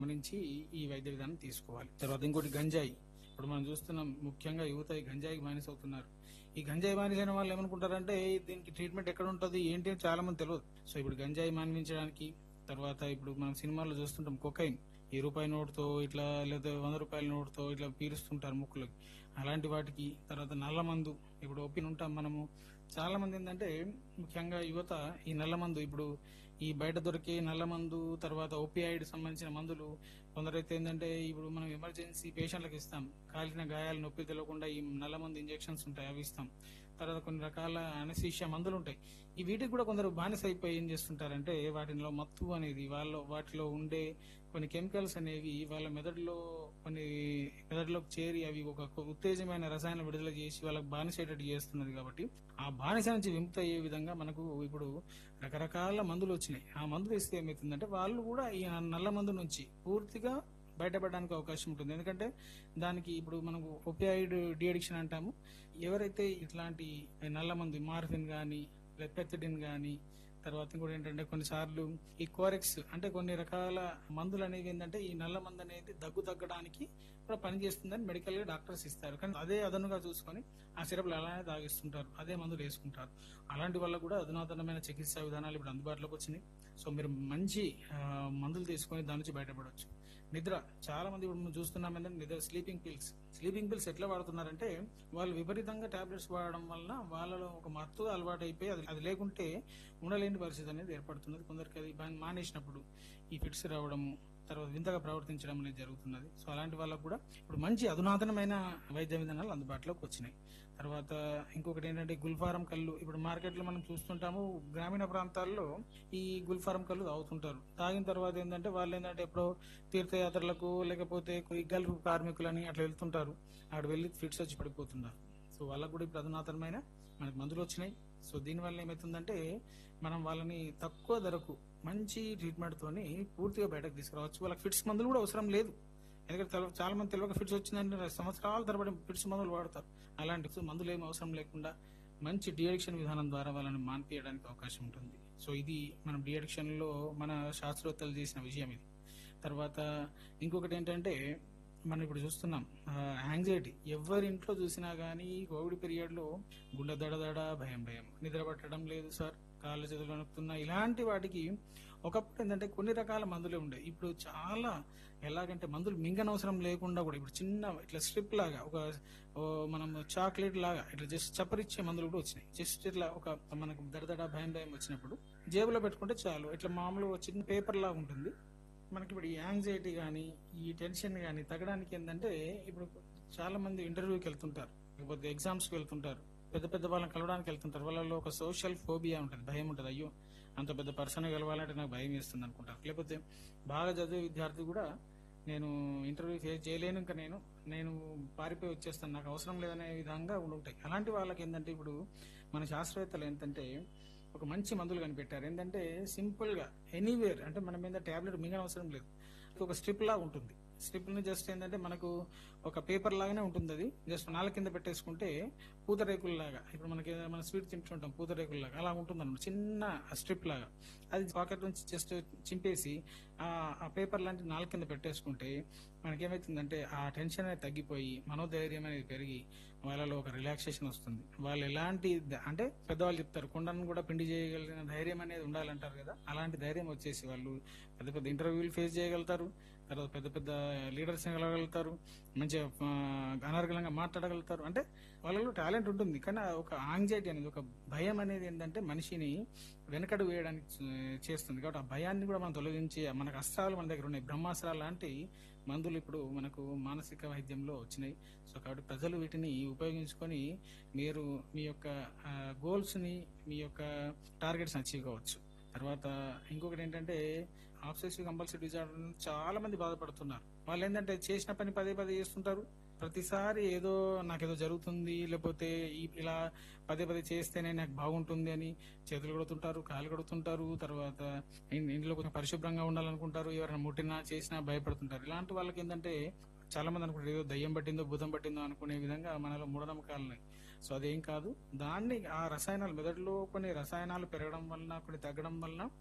గమనించి ఈ వైద్య విధానం తీసుకోవాలి తర్వాత ఇంకోటి గంజాయి ఇప్పుడు మనం చూస్తున్నాం ముఖ్యంగా యువత ఈ గంజాయికి బానిస అవుతున్నారు ఈ గంజాయి బానిస అయిన వాళ్ళు ఏమనుకుంటారంటే దీనికి ట్రీట్మెంట్ ఎక్కడ ఉంటుంది ఏంటి అని చాలా మంది తెలియదు సో ఇప్పుడు గంజాయి మాన్పించడానికి తర్వాత ఇప్పుడు మనం సినిమాల్లో చూస్తుంటాం కొకైన్ ఈ రూపాయి నోటుతో ఇట్లా లేదా వంద రూపాయల నోటుతో ఇట్లా పీలుస్తుంటారు ముక్కులకి అలాంటి వాటికి తర్వాత నల్ల మందు ఇప్పుడు ఒప్పిన ఉంటాం మనము చాలా మంది ఏంటంటే ముఖ్యంగా యువత ఈ నల్ల మందు ఇప్పుడు ఈ బయట దొరికే నల్ల మందు తర్వాత ఓపిఐడ్ సంబంధించిన మందులు కొందరైతే ఏంటంటే ఇప్పుడు మనం ఎమర్జెన్సీ పేషెంట్లకు ఇస్తాం కాలిన గాయాలు నొప్పి తెలియకుండా ఈ నల్ల మందు ఇంజెక్షన్స్ ఉంటాయి అవి ఇస్తాం తర్వాత కొన్ని రకాల అనసీషియా మందులు ఉంటాయి ఈ వీటికి కూడా కొందరు బానిస అయిపోయి ఏం చేస్తుంటారంటే వాటిలో మత్తు అనేది వాళ్ళ వాటిలో ఉండే కొన్ని కెమికల్స్ అనేవి వాళ్ళ మెదడులో కొన్ని మెదడులోకి చేరి అవి ఒక ఉత్తేజమైన రసాయన విడుదల చేసి వాళ్ళకి బానిసేటట్టు చేస్తున్నది కాబట్టి ఆ బానిస నుంచి విముక్తి అయ్యే విధంగా మనకు ఇప్పుడు రకరకాల మందులు వచ్చినాయి ఆ మందులు ఇస్తే ఏమవుతుందంటే వాళ్ళు కూడా ఈ నల్ల మందు నుంచి పూర్తిగా బయటపడడానికి అవకాశం ఉంటుంది ఎందుకంటే దానికి ఇప్పుడు మనకు ఒపియాయిడ్ డిఅడిక్షన్ అంటాము ఎవరైతే ఇట్లాంటి నల్ల మందు మార్ఫిన్ కానీ పెథడిన్ కానీ తర్వాత ఇంకోటి ఏంటంటే కొన్నిసార్లు ఈ కోరెక్స్ అంటే కొన్ని రకాల మందులు అనేవి ఏంటంటే ఈ నల్ల మందు అనేది దగ్గు తగ్గడానికి కూడా పనిచేస్తుందని మెడికల్ గా డాక్టర్స్ ఇస్తారు కానీ అదే అదనుగా చూసుకొని ఆ సిరప్లు అలానే తాగిస్తుంటారు అదే మందులు వేసుకుంటారు అలాంటి వల్ల కూడా అధునాతనమైన చికిత్సా విధానాలు ఇప్పుడు అందుబాటులోకి వచ్చినాయి సో మీరు మంచి ఆ, మందులు తీసుకొని దాని నుంచి బయటపడవచ్చు నిద్ర చాలా మంది ఇప్పుడు మనం చూస్తున్నాం ఏంటంటే నిద్ర స్లీపింగ్ పిల్స్ స్లీపింగ్ పిల్స్ ఎట్లా వాడుతున్నారంటే వాళ్ళు విపరీతంగా టాబ్లెట్స్ వాడడం వల్ల వాళ్ళలో ఒక మత్తు అలవాటు అయిపోయి అది అది లేకుంటే ఉండలేని పరిస్థితి అనేది ఏర్పడుతున్నది కొందరికి అది బా- మానేసినప్పుడు ఈ ఫిట్స్ రావడము తర్వాత వింతగా ప్రవర్తించడం అనేది జరుగుతున్నది సో అలాంటి వాళ్ళకు కూడా ఇప్పుడు మంచి అధునాతనమైన వైద్య విధానాలు అందుబాటులోకి వచ్చినాయి తర్వాత ఇంకొకటి ఏంటంటే గుల్ఫారం కళ్ళు ఇప్పుడు మార్కెట్ లో మనం చూస్తుంటాము గ్రామీణ ప్రాంతాల్లో ఈ గుల్ఫారం కళ్ళు తాగుతుంటారు తాగిన తర్వాత ఏంటంటే వాళ్ళు ఏంటంటే ఎప్పుడో తీర్థయాత్రలకు లేకపోతే ఈ గల్ఫ్ కార్మికులని అట్లా వెళ్తుంటారు అక్కడ వెళ్ళి ఫిట్స్ వచ్చి పడిపోతున్నారు సో వాళ్ళకు కూడా ఇప్పుడు అధునాతనమైన మనకు మందులు వచ్చినాయి సో దీనివల్ల ఏమవుతుందంటే మనం వాళ్ళని తక్కువ ధరకు మంచి ట్రీట్మెంట్ తోని పూర్తిగా బయటకు తీసుకురావచ్చు వాళ్ళకి ఫిట్స్ మందులు కూడా అవసరం లేదు ఎందుకంటే తెల- చాలా మంది తెలియక ఫిట్స్ వచ్చిందంటే సంవత్సరాల తరబడి ఫిట్స్ మందులు వాడతారు అలాంటి మందులు ఏం అవసరం లేకుండా మంచి డిఅడిక్షన్ విధానం ద్వారా వాళ్ళని మాన్పియడానికి అవకాశం ఉంటుంది సో ఇది మనం డిఅడిక్షన్ లో మన శాస్త్రవేత్తలు చేసిన విషయం ఇది తర్వాత ఇంకొకటి ఏంటంటే మనం ఇప్పుడు చూస్తున్నాం యాంగ్జైటీ ఎవరి ఇంట్లో చూసినా గానీ కోవిడ్ పీరియడ్ లో గుండె దడ దడ భయం భయం నిద్ర పట్టడం లేదు సార్ కాళ్ళ చేతులు వణుకుతున్నా ఇలాంటి వాటికి ఒకప్పుడు ఏంటంటే కొన్ని రకాల మందులే ఉండే ఇప్పుడు చాలా ఎలాగంటే మందులు మింగనవసరం లేకుండా కూడా ఇప్పుడు చిన్న ఇట్లా స్ట్రిప్ లాగా ఒక ఓ మనం చాక్లెట్ లాగా ఇట్లా జస్ట్ చప్పరిచ్చే మందులు కూడా వచ్చినాయి జస్ట్ ఇట్లా ఒక మనకు దడదడ భయం భయం వచ్చినప్పుడు జేబులో పెట్టుకుంటే చాలు ఇట్లా మామూలు చిన్న పేపర్ లాగా ఉంటుంది మనకి ఇప్పుడు ఈ యాంగ్జైటీ కానీ ఈ టెన్షన్ కానీ తగ్గడానికి ఏంటంటే ఇప్పుడు చాలా మంది ఇంటర్వ్యూకి వెళ్తుంటారు లేకపోతే ఎగ్జామ్స్ కి వెళ్తుంటారు పెద్ద పెద్ద వాళ్ళని కలవడానికి వెళ్తుంటారు వాళ్ళలో ఒక సోషల్ ఫోబియా ఉంటుంది భయం ఉంటుంది అయ్యో అంత పెద్ద పర్సన్ కలవాలంటే నాకు భయం వేస్తుంది అనుకుంటారు లేకపోతే బాగా చదివే విద్యార్థి కూడా నేను ఇంటర్వ్యూ ఫేస్ చేయలేను ఇంకా నేను నేను పారిపోయి వచ్చేస్తాను నాకు అవసరం లేదనే విధంగా ఉండి ఉంటాయి అలాంటి వాళ్ళకి ఏంటంటే ఇప్పుడు మన శాస్త్రవేత్తలు ఏంటంటే ఒక మంచి మందులు కనిపెట్టారు ఏంటంటే సింపుల్ గా ఎనీవేర్ అంటే మన మీద టాబ్లెట్ మింగన అవసరం లేదు ఒక స్ట్రిప్ లాగా ఉంటుంది స్ట్రిప్ ని జస్ట్ ఏంటంటే మనకు ఒక పేపర్ లాగానే ఉంటుంది అది జస్ట్ నాల కింద పెట్టేసుకుంటే పూతరేకుల లాగా ఇప్పుడు మనకి ఏదైనా మన స్వీట్ తింటుంటాం పూతరేకుల లాగా అలా ఉంటుంది అనమాట చిన్న స్ట్రిప్ లాగా అది పాకెట్ నుంచి జస్ట్ చింపేసి ఆ ఆ పేపర్ లాంటి నాలుగు కింద పెట్టేసుకుంటే మనకేమైతుందంటే ఆ టెన్షన్ అనేది తగ్గిపోయి మనోధైర్యం అనేది పెరిగి వాళ్ళలో ఒక రిలాక్సేషన్ వస్తుంది వాళ్ళు ఎలాంటి ద- అంటే పెద్దవాళ్ళు చెప్తారు కొండను కూడా పిండి చేయగలిగిన ధైర్యం అనేది ఉండాలంటారు కదా అలాంటి ధైర్యం వచ్చేసి వాళ్ళు పెద్ద పెద్ద ఇంటర్వ్యూలు ఫేస్ చేయగలుగుతారు తర్వాత పెద్ద పెద్ద లీడర్స్ కలగలుగుతారు మంచిగా ఆ, అనర్గళంగా మాట్లాడగలుగుతారు అంటే వాళ్ళలో టాలెంట్ ఉంటుంది కానీ ఆ ఒక యాంగ్జైటీ అనేది ఒక భయం అనేది ఏంటంటే మనిషిని వెనకడు వేయడానికి చే- చేస్తుంది కాబట్టి ఆ భయాన్ని కూడా మనం తొలగించి మనకు అస్త్రాలు మన దగ్గర ఉన్నాయి బ్రహ్మాస్త్రాలు లాంటి మందులు ఇప్పుడు మనకు మానసిక వైద్యంలో వచ్చినాయి సో కాబట్టి ప్రజలు వీటిని ఉపయోగించుకొని మీరు మీ యొక్క గోల్స్ ని మీ యొక్క టార్గెట్స్ అచీవ్ కావచ్చు తర్వాత ఇంకొకటి ఏంటంటే ఆబ్సెసివ్ కంపల్సరీ డిజార్డర్ చాలా మంది బాధపడుతున్నారు వాళ్ళు ఏంటంటే చేసిన పని పదే పదే చేస్తుంటారు ప్రతిసారి ఏదో నాకేదో జరుగుతుంది లేకపోతే ఈ- ఇలా పదే పదే చేస్తేనే నాకు బాగుంటుంది అని చేతులు కొడుతుంటారు కాలు కొడుతుంటారు తర్వాత ఇన్- ఇంట్లో కొంచెం పరిశుభ్రంగా ఉండాలనుకుంటారు ఎవరైనా ముట్టినా చేసినా భయపడుతుంటారు ఇలాంటి వాళ్ళకి ఏంటంటే చాలా మంది అనుకుంటారు ఏదో దయ్యం పట్టిందో భూతం పట్టిందో అనుకునే విధంగా మనలో మూఢనమ్మకాలు ఉన్నాయి సో అదేం కాదు దాన్ని ఆ రసాయనాలు మెదడులో కొన్ని రసాయనాలు పెరగడం వలన కొన్ని తగ్గడం వలన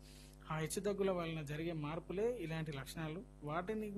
ఆ హెచ్చుతగ్గుల వలన జరిగే మార్పులే ఇలాంటి లక్షణాలు వాటిని